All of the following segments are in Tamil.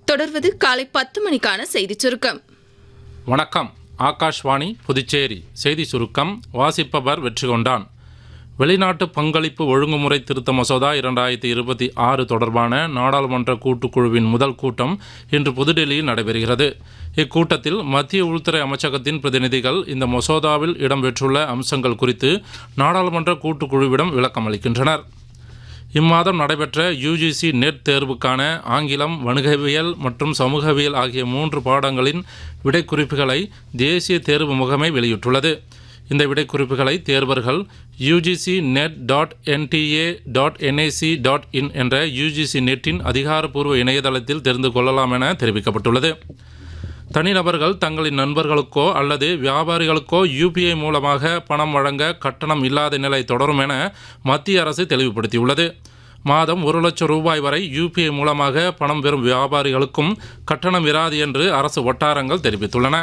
தொடர்வது காலை பத்து மணிக்கான செய்திச் சுருக்கம் வணக்கம் ஆகாஷ்வாணி புதுச்சேரி செய்தி சுருக்கம் வாசிப்பவர் வெற்றிகொண்டான் வெளிநாட்டு பங்களிப்பு ஒழுங்குமுறை திருத்த மசோதா இரண்டாயிரத்தி இருபத்தி ஆறு தொடர்பான நாடாளுமன்ற கூட்டுக்குழுவின் முதல் கூட்டம் இன்று புதுடெல்லியில் நடைபெறுகிறது இக்கூட்டத்தில் மத்திய உள்துறை அமைச்சகத்தின் பிரதிநிதிகள் இந்த மசோதாவில் இடம்பெற்றுள்ள அம்சங்கள் குறித்து நாடாளுமன்ற கூட்டுக்குழுவிடம் விளக்கம் அளிக்கின்றனர் இம்மாதம் நடைபெற்ற யுஜிசி நெட் தேர்வுக்கான ஆங்கிலம் வணிகவியல் மற்றும் சமூகவியல் ஆகிய மூன்று பாடங்களின் விடைக்குறிப்புகளை தேசிய தேர்வு முகமை வெளியிட்டுள்ளது இந்த விடைக்குறிப்புகளை தேர்வர்கள் UGC NET dot NTA dot NIC dot in என்ற யுஜிசி நெட்டின் அதிகாரப்பூர்வ இணையதளத்தில் தெரிந்து கொள்ளலாம் என தெரிவிக்கப்பட்டுள்ளது தனிநபர்கள் தங்களின் நண்பர்களுக்கோ அல்லது வியாபாரிகளுக்கோ யூபிஐ மூலமாக பணம் வழங்க கட்டணம் இல்லாத நிலை தொடரும் என மத்திய அரசு தெளிவுபடுத்தியுள்ளது மாதம் ஒரு லட்சம் ரூபாய் வரை யுபிஐ மூலமாக பணம் பெறும் வியாபாரிகளுக்கும் கட்டணம் இராது என்று அரசு வட்டாரங்கள் தெரிவித்துள்ளன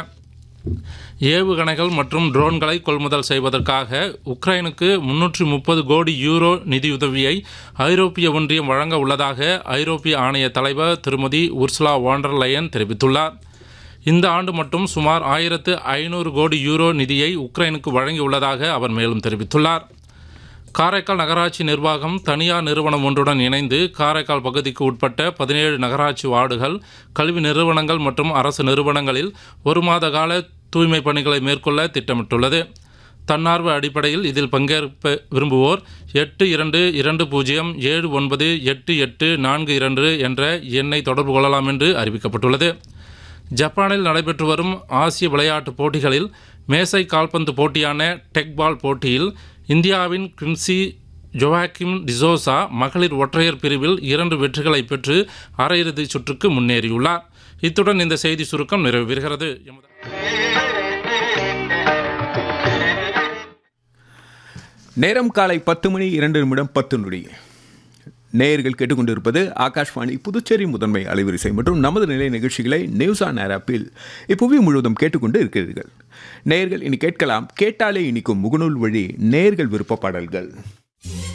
ஏவுகணைகள் மற்றும் ட்ரோன்களை கொள்முதல் செய்வதற்காக உக்ரைனுக்கு முன்னூற்றி முப்பது கோடி யூரோ நிதியுதவியை ஐரோப்பிய ஒன்றியம் வழங்க உள்ளதாக ஐரோப்பிய ஆணைய தலைவர் திருமதி உர்சுலா வாண்டர் லயன் தெரிவித்துள்ளார் இந்த ஆண்டு மட்டும் சுமார் ஆயிரத்து ஐநூறு கோடி யூரோ நிதியை உக்ரைனுக்கு வழங்கியுள்ளதாக அவர் மேலும் தெரிவித்துள்ளார் காரைக்கால் நகராட்சி நிர்வாகம் தனியார் நிறுவனம் ஒன்றுடன் இணைந்து காரைக்கால் பகுதிக்கு உட்பட்ட பதினேழு நகராட்சி வார்டுகள் கல்வி நிறுவனங்கள் மற்றும் அரசு நிறுவனங்களில் ஒரு மாத கால தூய்மை பணிகளை மேற்கொள்ள திட்டமிட்டுள்ளது தன்னார்வ அடிப்படையில் இதில் பங்கேற்ப விரும்புவோர் எட்டு இரண்டு இரண்டு பூஜ்ஜியம் ஏழு ஒன்பது எட்டு எட்டு நான்கு இரண்டு என்ற எண்ணை தொடர்பு கொள்ளலாம் என்று அறிவிக்கப்பட்டுள்ளது ஜப்பானில் நடைபெற்று வரும் ஆசிய விளையாட்டுப் போட்டிகளில் மேசை கால்பந்து போட்டியான டெக்பால் போட்டியில் இந்தியாவின் கிம்சி ஜோவாக்கிம் டிசோசா மகளிர் ஒற்றையர் பிரிவில் இரண்டு வெற்றிகளை பெற்று அரையிறுதிச் சுற்றுக்கு முன்னேறியுள்ளார் இத்துடன் இந்த செய்தி சுருக்கம் நிறைவு பெறுகிறது எமது நேரம் காலை பத்து மணி இரண்டு நிமிடம் பத்து நொடி நேயர்கள் கேட்டுக்கொண்டிருப்பது ஆகாஷ்வாணி புதுச்சேரி முதன்மை அலைவரிசை மற்றும் நமது நிலை நிகழ்ச்சிகளை நியூஸ் ஆன் ஏர் ஆப்பில் இப்புவி முழுவதும் கேட்டுக்கொண்டு இருக்கிறீர்கள் நேயர்கள் இனி கேட்கலாம் கேட்டாலே இனிக்கும் முகநூல் வழி நேயர்கள் விருப்ப பாடல்கள்